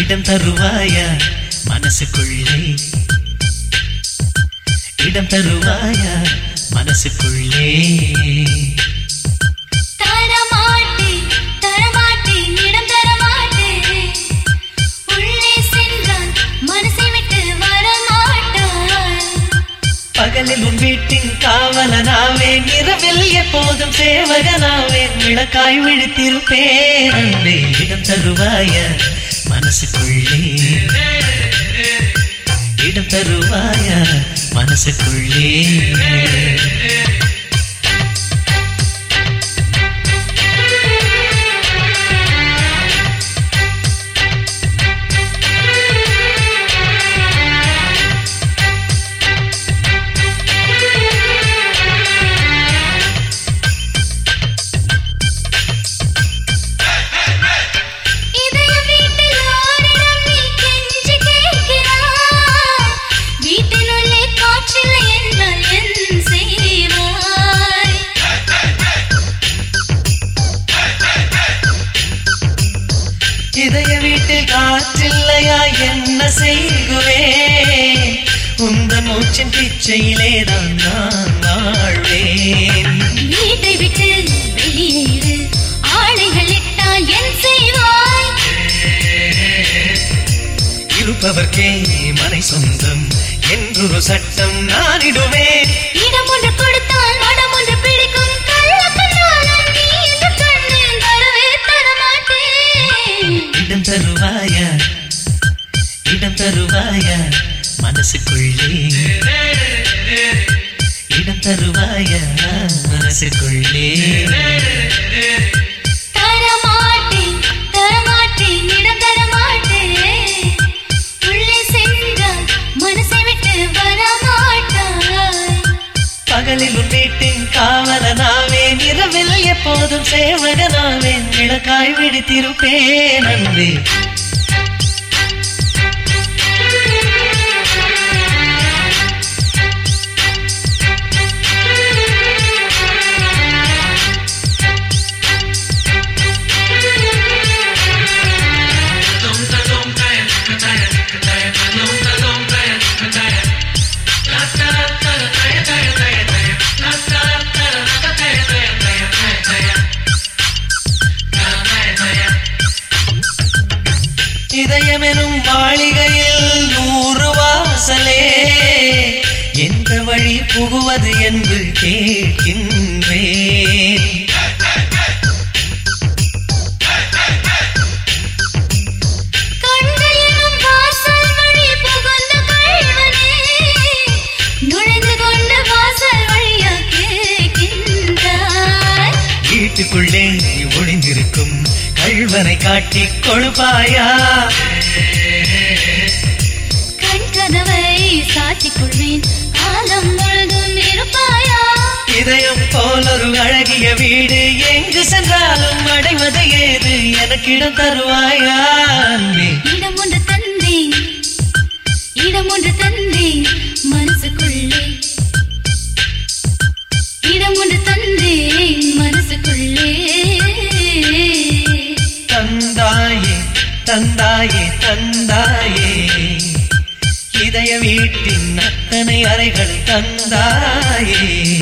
இடம் தருவாயா மனசுக்குள்ளே இடம் தருவாயா மனசுக்குள்ளே தரமாட்டேன் தரமாட்டேன் இடம் தரமாட்டேன் உள்ளே சென்றால் மனசை விட்டு வரமாட்டான் பகலில் உன் வீட்டின் காவலனாவேன் இரவில் எப்போதும் சேவகனாவேன் விளக்காய் விழித்திருப்பேன் அன்பே இடம் தருவாய மனசுக்குள்ளே இடம் தருவாய மனசுக்குள்ளே இதய வீட்டில் ஓரிடம் நீ கெஞ்சி கேட்கிறாய் வீட்டினுள்ளே காற்றில்லை என்றால் என் செய்வாய் இதய வீட்டில் காற்றில்லையா என்ன செய்குவேன் உந்த மூச்சின் பிச்சையிலே தான் நான் வாழ்வேன் வீட்டை விட்டு வெளியேறு ஆடைகள் இட்டால் என் செய்வாய் இருப்பவர்க்கே மனை சொந்தம் என்றொரு சட்டம் நானிடுவேன் இடம் ஒன்று கொடுத்தால் மனம் ஒன்று பிடிக்கும் கள்ள கண்ணாளன் நீ என்று கண்ணேன் தரவே தரமாட்டேன் இடம் தருவாயா இடம் தருவாயா மனசுக்குள்ளே இடம் தருவாயா மனசுக்குள்ளே தரமாட்டேன் தரமாட்டேன் இடம் தரமாட்டேன் உள்ளே சென்றால் மனசை விட்டு வரமாட்டாய் பகலில் உன் வீட்டின் காவலனாவேன் இரவில் எப்போதும் சேவகனாவேன் விளக்காய் விழித்திருப்பேன் அன்பே இதயமெனும் மாளிகையில் நூறு வாசலே எந்த வழி புகுவது என்று கேட்கின்றேன் கண்கள் எனும் வாசல் வழி புகுந்த கள்வனே நுழைந்து கொண்ட வாசல் வழியா கேட்கின்றாய் வீட்டுக்குள்ளே நீ ஒளிந்திருக்கும் கள்வனை காட்டிக் கொழுப்பாயா கண் கதவை சாத்திக் கொள்வேன் காலம் முழுதும் இருப்பாயா இதயம் போல் ஒரு அழகிய வீடு எங்கு சென்றாலும் அடைவது ஏது எனக்கிடம் தருவாயா அன்பே இடம் ஒன்று தந்தேன் இடம் ஒன்று தந்தேன் மனசுக்குள்ளே இடம் ஒன்று தந்தேன் மனசுக்குள்ளே தந்தாயே தந்தாயே தந்தாயே இதய வீட்டின் அத்தனை அறைகள் தந்தாயே